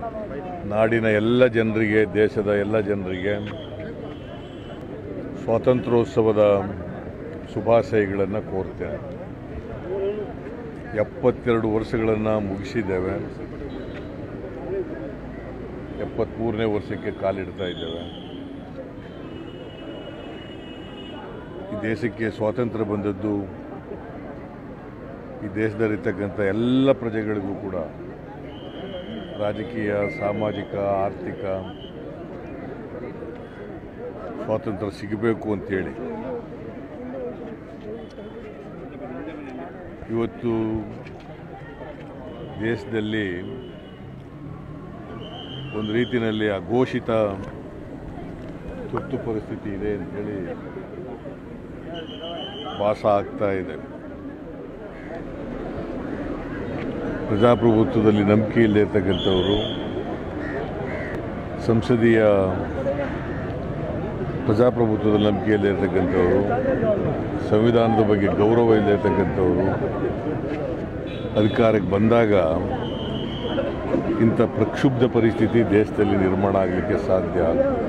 ನಾಡಿನ ಎಲ್ಲ ಜನರಿಗೆ ದೇಶದ ಎಲ್ಲ ಜನರಿಗೆ ಸ್ವಾತಂತ್ರ್ಯೋತ್ಸವದ ಶುಭಾಶಯಗಳನ್ನು ಕೋರ್ತೇನೆ ಎಪ್ಪತ್ತೆರಡು ವರ್ಷಗಳನ್ನು ಮುಗಿಸಿದ್ದೇವೆ ಎಪ್ಪತ್ತ್ಮೂರನೇ ವರ್ಷಕ್ಕೆ ಕಾಲಿಡ್ತಾ ಇದ್ದೇವೆ ಈ ದೇಶಕ್ಕೆ ಸ್ವಾತಂತ್ರ್ಯ ಬಂದದ್ದು ಈ ದೇಶದಲ್ಲಿರ್ತಕ್ಕಂಥ ಎಲ್ಲ ಪ್ರಜೆಗಳಿಗೂ ಕೂಡ ರಾಜಕೀಯ ಸಾಮಾಜಿಕ ಆರ್ಥಿಕ ಸ್ವಾತಂತ್ರ್ಯ ಸಿಗಬೇಕು ಅಂತೇಳಿ ಇವತ್ತು ದೇಶದಲ್ಲಿ ಒಂದು ರೀತಿಯಲ್ಲಿ ಅಘೋಷಿತ ತುರ್ತು ಪರಿಸ್ಥಿತಿ ಇದೆ ಅಂತೇಳಿ ಭಾಸ ಆಗ್ತಾ ಇದೆ ಪ್ರಜಾಪ್ರಭುತ್ವದಲ್ಲಿ ನಂಬಿಕೆ ಇಲ್ಲದೆ ಇರ್ತಕ್ಕಂಥವರು ಸಂಸದೀಯ ಪ್ರಜಾಪ್ರಭುತ್ವದಲ್ಲಿ ನಂಬಿಕೆ ಇಲ್ಲದೆ ಇರ್ತಕ್ಕಂಥವರು ಸಂವಿಧಾನದ ಬಗ್ಗೆ ಗೌರವ ಇಲ್ಲದೆ ಇರ್ತಕ್ಕಂಥವರು ಅಧಿಕಾರಕ್ಕೆ ಬಂದಾಗ ಇಂಥ ಪ್ರಕ್ಷುಬ್ಧ ಪರಿಸ್ಥಿತಿ ದೇಶದಲ್ಲಿ ನಿರ್ಮಾಣ ಆಗಲಿಕ್ಕೆ ಸಾಧ್ಯ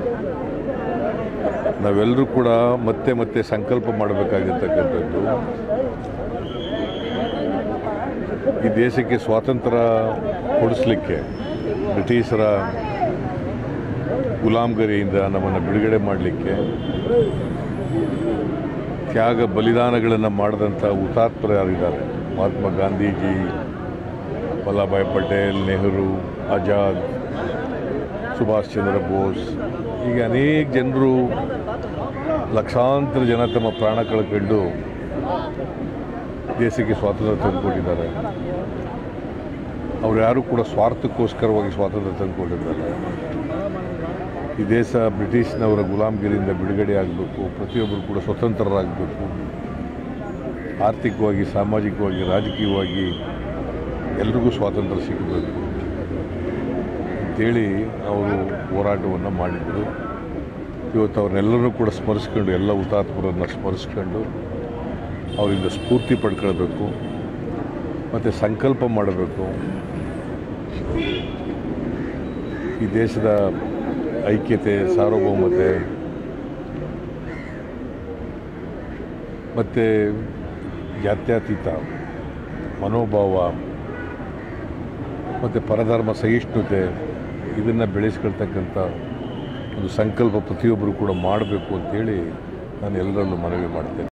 ನಾವೆಲ್ಲರೂ ಕೂಡ ಮತ್ತೆ ಮತ್ತೆ ಸಂಕಲ್ಪ ಮಾಡಬೇಕಾಗಿರ್ತಕ್ಕಂಥದ್ದು ಈ ದೇಶಕ್ಕೆ ಸ್ವಾತಂತ್ರ್ಯ ಕೊಡಿಸ್ಲಿಕ್ಕೆ ಬ್ರಿಟಿಷರ ಗುಲಾಮ್ಗರಿಯಿಂದ ನಮ್ಮನ್ನು ಬಿಡುಗಡೆ ಮಾಡಲಿಕ್ಕೆ ತ್ಯಾಗ ಬಲಿದಾನಗಳನ್ನು ಮಾಡಿದಂಥ ಹುತಾತ್ಮರು ಯಾರಿದ್ದಾರೆ ಮಹಾತ್ಮ ಗಾಂಧೀಜಿ ವಲ್ಲಭಾಯ್ ಪಟೇಲ್ ನೆಹರು ಆಜಾದ್ ಸುಭಾಷ್ ಚಂದ್ರ ಬೋಸ್ ಹೀಗೆ ಅನೇಕ ಜನರು ಲಕ್ಷಾಂತರ ಜನ ತಮ್ಮ ಪ್ರಾಣ ಕಳ್ಕೊಂಡು ದೇಶಕ್ಕೆ ಸ್ವಾತಂತ್ರ್ಯ ತಂದುಕೊಟ್ಟಿದ್ದಾರೆ ಅವ್ರು ಯಾರೂ ಕೂಡ ಸ್ವಾರ್ಥಕ್ಕೋಸ್ಕರವಾಗಿ ಸ್ವಾತಂತ್ರ್ಯ ತಂದುಕೊಂಡಿದ್ದಾರೆ ಈ ದೇಶ ಬ್ರಿಟಿಷ್ನವರ ಗುಲಾಮಗಿರಿಯಿಂದ ಬಿಡುಗಡೆ ಆಗಬೇಕು ಪ್ರತಿಯೊಬ್ಬರು ಕೂಡ ಸ್ವತಂತ್ರರಾಗಬೇಕು ಆರ್ಥಿಕವಾಗಿ ಸಾಮಾಜಿಕವಾಗಿ ರಾಜಕೀಯವಾಗಿ ಎಲ್ರಿಗೂ ಸ್ವಾತಂತ್ರ್ಯ ಸಿಗಬೇಕು ಅಂತೇಳಿ ಅವರು ಹೋರಾಟವನ್ನು ಮಾಡಿದರು ಇವತ್ತು ಅವ್ರನ್ನೆಲ್ಲರೂ ಕೂಡ ಸ್ಮರಿಸ್ಕೊಂಡು ಎಲ್ಲ ಹುತಾತ್ಮರನ್ನು ಸ್ಮರಿಸ್ಕೊಂಡು ಅವರಿಂದ ಸ್ಫೂರ್ತಿ ಪಡ್ಕೊಳ್ಬೇಕು ಮತ್ತು ಸಂಕಲ್ಪ ಮಾಡಬೇಕು ಈ ದೇಶದ ಐಕ್ಯತೆ ಸಾರ್ವಭೌಮತೆ ಮತ್ತು ಜಾತ್ಯತೀತ ಮನೋಭಾವ ಮತ್ತು ಪರಧರ್ಮ ಸಹಿಷ್ಣುತೆ ಇದನ್ನು ಬೆಳೆಸ್ಕೊಳ್ತಕ್ಕಂಥ ಒಂದು ಸಂಕಲ್ಪ ಪ್ರತಿಯೊಬ್ಬರು ಕೂಡ ಮಾಡಬೇಕು ಅಂತೇಳಿ ನಾನು ಎಲ್ಲರಲ್ಲೂ ಮನವಿ ಮಾಡ್ತೇನೆ